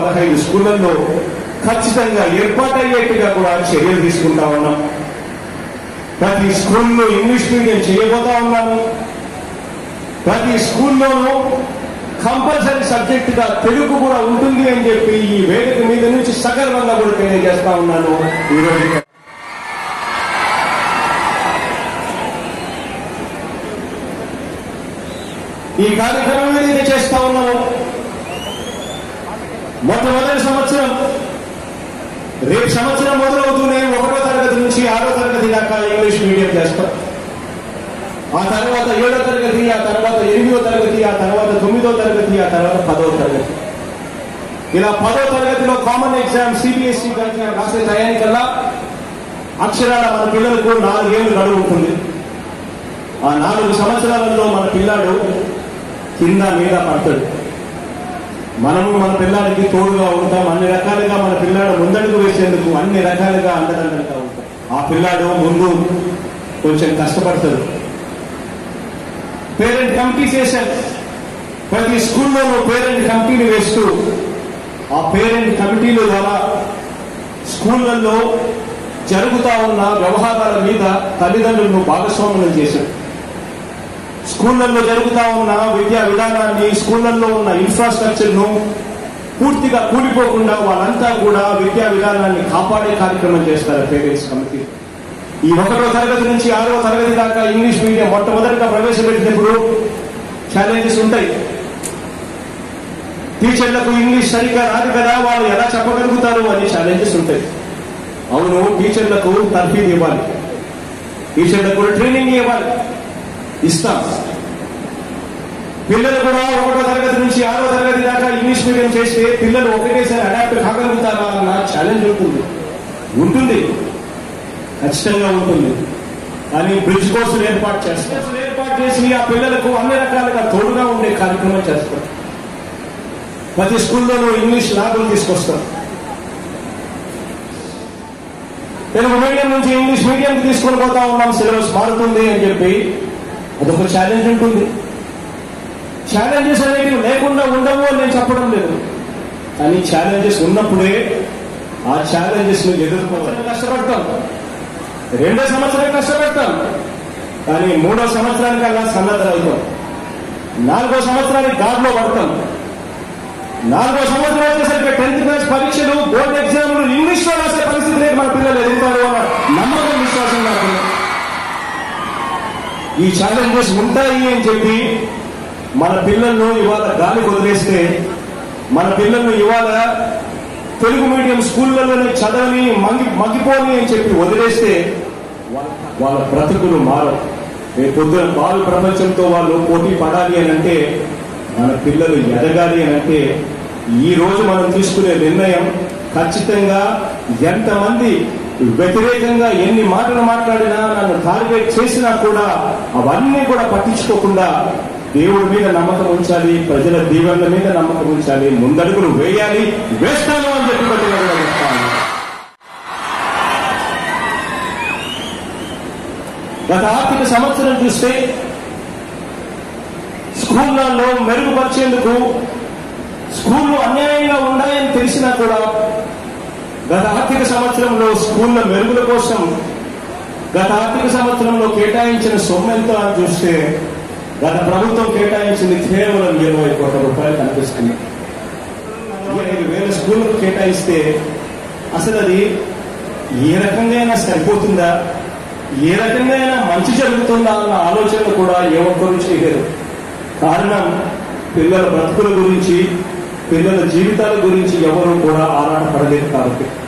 పదహైదు స్కూళ్లలో ఖచ్చితంగా ఏర్పాటయ్యేట్టుగా కూడా చర్యలు తీసుకుంటా ఉన్నాం ప్రతి స్కూల్లో ఇంగ్లీష్ మీడియం చేయబోతా ఉన్నాను ప్రతి స్కూల్లోనూ కంపల్సరీ సబ్జెక్ట్ గా తెలుగు కూడా ఉంటుంది అని చెప్పి ఈ వేదిక మీద నుంచి సగర్వంగా కూడా తెలియజేస్తా ఉన్నాను ఈ రోజు ఈ కార్యక్రమం ఏదైతే చేస్తా ఉన్నామో మొట్టమొదటి సంవత్సరం రేపు సంవత్సరం మొదలవుతూనే ఒకటో తరగతి నుంచి ఆరో తరగతి దాకా ఇంగ్లీష్ మీడియం చేస్తాం ఆ తర్వాత ఏడో తరగతి ఆ తర్వాత ఎనిమిదో తరగతి ఆ తర్వాత తొమ్మిదో తరగతి ఆ తర్వాత పదో తరగతి ఇలా పదో తరగతిలో కామన్ ఎగ్జామ్ సిబిఎస్ఈ రాసే టయానికల్లా అక్షరాల మన పిల్లలకు నాలుగేళ్లు గడువు ఉంటుంది ఆ నాలుగు సంవత్సరాలలో మన పిల్లాడు కింద మీద పడతాడు మనము మన పిల్లాడికి తోడుగా ఉంటాం అన్ని రకాలుగా మన పిల్లాడు ముందడుగు వేసేందుకు అన్ని రకాలుగా అండదండలుగా ఉంటాం ఆ పిల్లాడు ముందు కొంచెం కష్టపడతాడు పేరెంట్ కమిటీ చేశారు ప్రతి స్కూల్లోనూ పేరెంట్ కమిటీని వేస్తూ ఆ పేరెంట్ కమిటీల ద్వారా స్కూళ్లలో జరుగుతా ఉన్న వ్యవహారాల మీద తల్లిదండ్రులను భాగస్వాములను చేశారు స్కూళ్లలో జరుగుతా ఉన్న విద్యా విధానాన్ని స్కూళ్లలో ఉన్న ఇన్ఫ్రాస్ట్రక్చర్ ను పూర్తిగా కూలిపోకుండా వాళ్ళంతా కూడా విద్యా విధానాన్ని కాపాడే కార్యక్రమం చేస్తారు పేరెంట్స్ కమిటీ ఈ ఒకటో తరగతి నుంచి ఆరో తరగతి దాకా ఇంగ్లీష్ మీడియం మొట్టమొదటిగా ప్రవేశపెట్టినప్పుడు ఛాలెంజెస్ ఉంటాయి టీచర్లకు ఇంగ్లీష్ సరిగ్గా రాదు కదా వాళ్ళు ఎలా చెప్పగలుగుతారు అని ఛాలెంజెస్ ఉంటాయి అవును టీచర్లకు తర్ఫీదు ఇవ్వాలి టీచర్లకు కూడా ట్రైనింగ్ ఇవ్వాలి ఇస్తాం పిల్లలు కూడా ఒకటో తరగతి నుంచి ఆరో తరగతి దాకా ఇంగ్లీష్ మీడియం చేస్తే పిల్లలు ఒకటేసారి అడాప్ట్ కాగలుగుతారా అన్న ఛాలెంజ్ ఉంటుంది ఉంటుంది ఖచ్చితంగా ఉంటుంది కానీ బ్రిడ్జ్ కోర్సులు ఏర్పాటు చేస్తారు కోర్సులు ఏర్పాటు చేసి ఆ పిల్లలకు అన్ని రకాలుగా తోడుగా ఉండే కార్యక్రమం చేస్తారు ప్రతి స్కూల్లోనూ ఇంగ్లీష్ ల్యాబులు తీసుకొస్తారు తెలుగు మీడియం నుంచి ఇంగ్లీష్ మీడియం తీసుకొని పోతా ఉన్నాం సిలబస్ మారుతుంది అని చెప్పి అదొక ఛాలెంజ్ ఉంటుంది ఛాలెంజెస్ అనేవి లేకుండా ఉండవు అని నేను చెప్పడం లేదు కానీ ఛాలెంజెస్ ఉన్నప్పుడే ఆ ఛాలెంజెస్ ను ఎదుర్కోవాలి కష్టపడతాం రెండో సంవత్సరం కష్టపడతాం కానీ మూడో సంవత్సరానికల్లా సన్నద్ధమవుతాం నాలుగో సంవత్సరానికి గాడిలో పడతాం నాలుగో సంవత్సరం వచ్చేసరికి టెన్త్ క్లాస్ పరీక్షలు బోర్డు ఎగ్జామ్లు ఇంగ్లీష్ లో రాసే పరిస్థితి లేదు మన పిల్లలు ఎదుగుతారు అన్న నమ్మకం విశ్వాసం నాకు ఈ ఛాలెంజెస్ ఉంటాయి అని చెప్పి మన పిల్లలను ఇవాళ గాలి వదిలేస్తే మన పిల్లలను ఇవాళ తెలుగు మీడియం స్కూళ్ళలోనే చదవని మంగి మగ్గిపోని అని చెప్పి వదిలేస్తే వాళ్ళ- వాళ్ళ బ్రతుకులు మారవు రేపు పొద్దున బాలు ప్రపంచంతో వాళ్ళు పోటీ పడాలి అని అంటే మన పిల్లలు ఎదగాలి అని అంటే ఈ రోజు మనం తీసుకునే నిర్ణయం ఖచ్చితంగా ఎంతమంది వ్యతిరేకంగా ఎన్ని మాటలు మాట్లాడినా నన్ను టార్గెట్ చేసినా కూడా అవన్నీ కూడా పట్టించుకోకుండా దేవుడి మీద నమ్మకం ఉంచాలి ప్రజల దీవెనల మీద నమ్మకం ఉంచాలి ముందడుగులు వేయాలి వేస్తాను అని చెప్పి గట్టిగా కూడా చెప్తాను గత ఆర్థిక సంవత్సరం చూస్తే స్కూళ్ళల్లో మెరుగుపరిచేందుకు స్కూళ్ళు అన్యాయంగా ఉన్నాయని తెలిసినా కూడా గత ఆర్థిక సంవత్సరంలో స్కూళ్ళ మెరుగుల కోసం గత ఆర్థిక సంవత్సరంలో కేటాయించిన సొమ్ము ఎంతో అని చూస్తే గత ప్రభుత్వం కేటాయించింది కేవలం ఇరవై కోట్ల రూపాయలు కనిపిస్తుంది ఇరవై ఐదు వేల స్కూళ్ళకు కేటాయిస్తే అసలు అది ఏ రకంగా సరిపోతుందా ఏ రకంగా మంచి జరుగుతుందా అన్న ఆలోచన కూడా ఏ ఒక్కరూ చేయలేరు కారణం పిల్లల బ్రతుకుల గురించి పిల్లల జీవితాల గురించి ఎవరు కూడా ఆరాటపడలేదు కాబట్టి